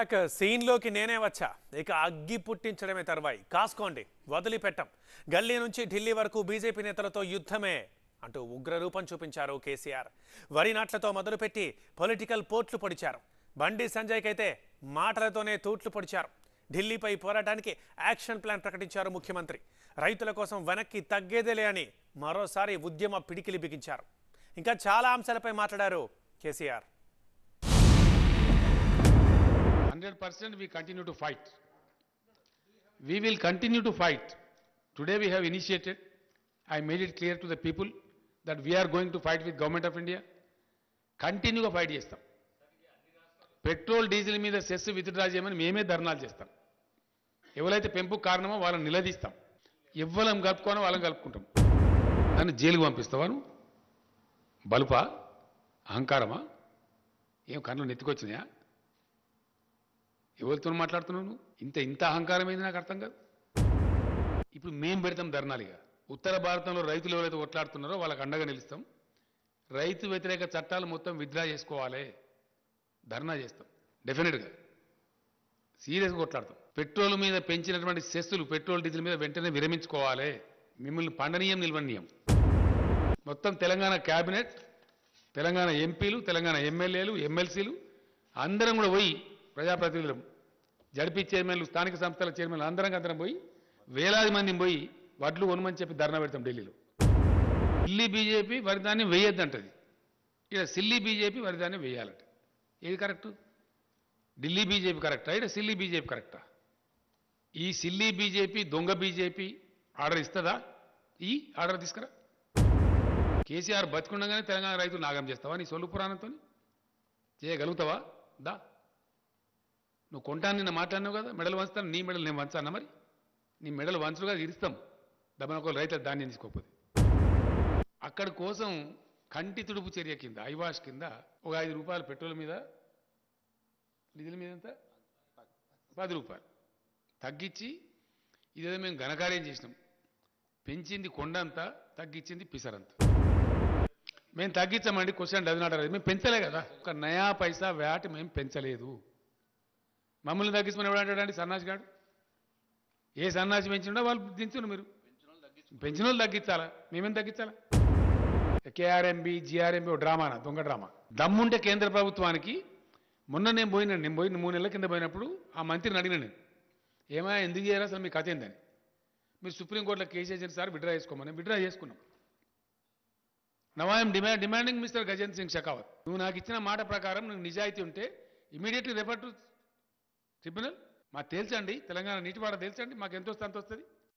ఇక సీన్లోకి నేనే వచ్చా ఇక అగ్గి పుట్టించడమే తర్వాయి కాసుకోండి వదిలిపెట్టం గల్లీ నుంచి ఢిల్లీ వరకు బీజేపీ నేతలతో యుద్ధమే అంటూ ఉగ్ర రూపం చూపించారు కేసీఆర్ వరి నాట్లతో మొదలుపెట్టి పొలిటికల్ పోట్లు పొడిచారు బండి సంజయ్కి అయితే మాటలతోనే తూట్లు పొడిచారు ఢిల్లీపై పోరాటానికి యాక్షన్ ప్లాన్ ప్రకటించారు ముఖ్యమంత్రి రైతుల కోసం వెనక్కి తగ్గేదేలే అని మరోసారి ఉద్యమ పిడికిలి బిగించారు ఇంకా చాలా అంశాలపై మాట్లాడారు KCR 100% we continue to fight. We will continue to fight. Today we have initiated, I made it clear to the people that we are going to fight with Government of India. కంటిన్యూగా fight చేస్తాం petrol diesel మీద cess withdraw చేయమని మేమే ధర్నాలు చేస్తాం ఎవరైతే పెంపు కారణమో వాళ్ళని నిలదీస్తాం ఎవ్వరం కలుపుకోనో వాళ్ళని కలుపుకుంటాం నన్ను జైలుకు పంపిస్తావా నువ్వు బలుపా అహంకారమా ఏం కళ్ళు నెత్తికొచ్చినాయా ఎవరితో మాట్లాడుతున్నావు నువ్వు ఇంత ఇంత అహంకారం ఏంది నాకు అర్థం కాదు ఇప్పుడు మేం పెడతాం ధర్నాలుగా ఉత్తర భారతంలో రైతులు ఎవరైతే కొట్లాడుతున్నారో వాళ్ళకి అండగా నిలుస్తాం రైతు వ్యతిరేక చట్టాలు మొత్తం విత్డ్రా చేసుకోవాలి ధర్నా చేస్తాం డెఫినెట్గా సీరియస్గా కొట్లాడతాం పెట్రోల్ మీద పెంచినటువంటి సెస్సులు పెట్రోల్ డీజిల్ మీద వెంటనే విరమించుకోవాలి మిమ్మల్ని పండనీయం నిల్వనీయం మొత్తం తెలంగాణ క్యాబినెట్ తెలంగాణ ఎంపీలు తెలంగాణ ఎమ్మెల్యేలు ఎమ్మెల్సీలు అందరం కూడా పోయి ప్రజాప్రతినిధులు జడ్పీ చైర్మన్లు స్థానిక సంస్థల చైర్మన్లు అందరం అందరం పోయి వేలాది మందిని పోయి వడ్లు కొనమని చెప్పి ధర్నా పెడతాం ఢిల్లీలో ఢిల్లీ బీజేపీ వరిదాన్ని వేయొద్దంటది ఇక్కడ సిల్లీ బీజేపీ వరిదాన్ని వేయాలంట ఏది కరెక్టు ఢిల్లీ బీజేపీ కరెక్టా ఇక్కడ సిల్లీ బీజేపీ కరెక్టా ఈ సిల్లీ బీజేపీ దొంగ బీజేపీ ఆర్డర్ ఇస్తుందా ఈ ఆర్డర్ తీసుకురా కేసీఆర్ బతికుండగానే తెలంగాణ రైతులు నాగం చేస్తావా నీ సొల్లు పురాణంతో చేయగలుగుతావా దా నువ్వు కొంటాను నిన్న మాట్లాడినావు కదా మెడలు వంచుతాను నీ మెడలు నేను వంచానా మరి నీ మెడలు వంచులుగా ఇరుస్తాం దమన ఒక రైతుల ధాన్యం తీసుకోకపోతే అక్కడి కోసం కంటి తుడుపు చర్య కింద ఐవాష్ కింద ఒక ఐదు రూపాయలు పెట్రోల్ మీద డీజిల్ మీద ఎంత పది రూపాయలు తగ్గించి ఇదేదో మేము ఘనకార్యం చేసినాం పెంచింది కొండంతా తగ్గించింది పిసరంతా మేము తగ్గించామండి క్వశ్చన్ డజన్ ఆర్డర్ మేము పెంచలే కదా ఒక నయా పైసా వ్యాట్ మేము పెంచలేదు మమ్మల్ని తగ్గించమని ఎవడంటాడండి సన్నాసి గాడు ఏ సన్నాసి పెంచిండో వాళ్ళు దించును మీరు పెంచిన వాళ్ళు తగ్గించాలా మేమేం తగ్గించాలా కేఆర్ఎంబి జిఆర్ఎంబి ఓ డ్రామానా దొంగ డ్రామా దమ్ముంటే కేంద్ర ప్రభుత్వానికి మొన్న నేను పోయినా నేను పోయి మూడు నెలల కింద పోయినప్పుడు ఆ మంత్రిని అడిగిన నేను ఏమైనా ఎందుకు చేయరా అసలు మీ కథ ఏందని మీరు సుప్రీంకోర్టులో కేసు వేసిన సార్ విడ్రా చేసుకోమని విడ్రా చేసుకున్నాం నవాయం demand demanding mister Gajendra Singh Shekhawat నువ్వు నాకు ఇచ్చిన మాట ప్రకారం నువ్వు నిజాయితీ ఉంటే ఇమీడియట్లీ రెఫర్ టు ట్రిబ్యునల్ మాకు తేల్చండి తెలంగాణ నీటివాడ తేల్చండి మాకు ఎంత వస్తే అంత వస్తుంది